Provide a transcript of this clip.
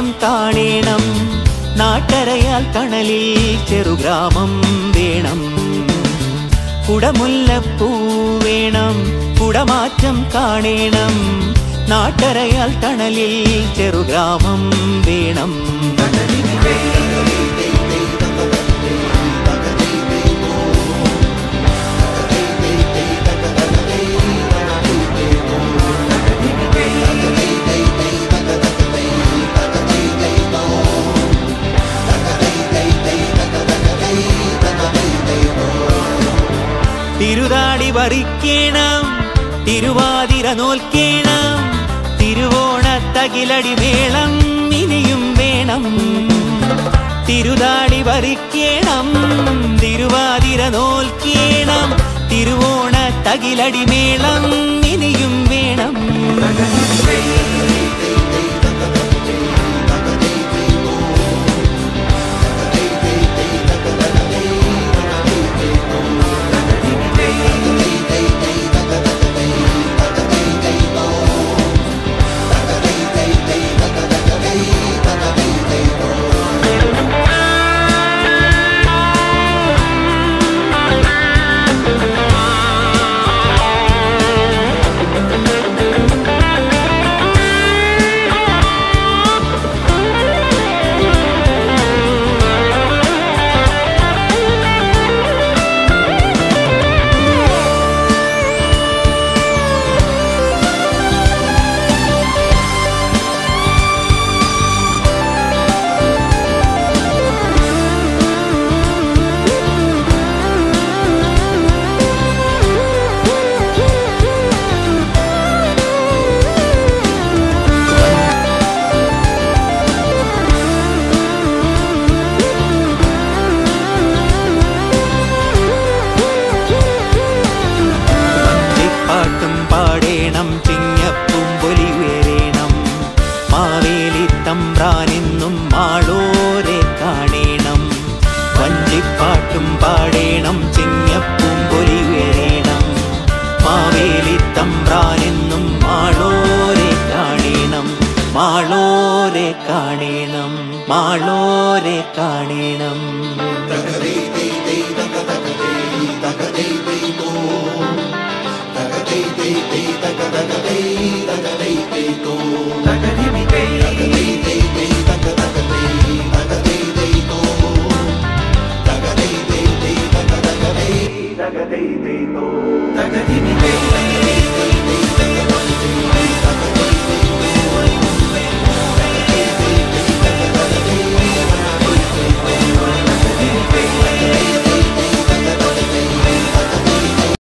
കുടമാറ്റം കാണേണം നാട്ടരയാൽ തണലിൽ ചെറുഗ്രാമം വേണം കുടമുല്ലപ്പൂ വേണം കുടമാറ്റം കാണേണം നാട്ടരയാൽ തണലിൽ ചെറുഗ്രാമം വേണം തിരുതാടി വറിക്കേണം തിരുവാതിര നോൽക്കേണം തിരുവോണത്തകിലടി മേളം ഇനിയും വേണം തിരുതാടി വറിക്കേണം തിരുവാതിര നോൽക്കേണം തിരുവോണത്തകിലടി മേളം ഇനിയും വേണം പാട്ടും പാടേണം ചിങ്ങപ്പും പൊലിവേറേണം മാവേലി തമ്പ്രാനെന്നും മാളോരെ കാണേണം വഞ്ചിപ്പാട്ടും പാടേണം ചിങ്ങപ്പും പൊലിവേറേണം മാവേലി തമ്പ്രാനെന്നും മാളോരെ കാണേണം മാളോരെ കാണേണം മാളോരെ കാണേണം തകരീതി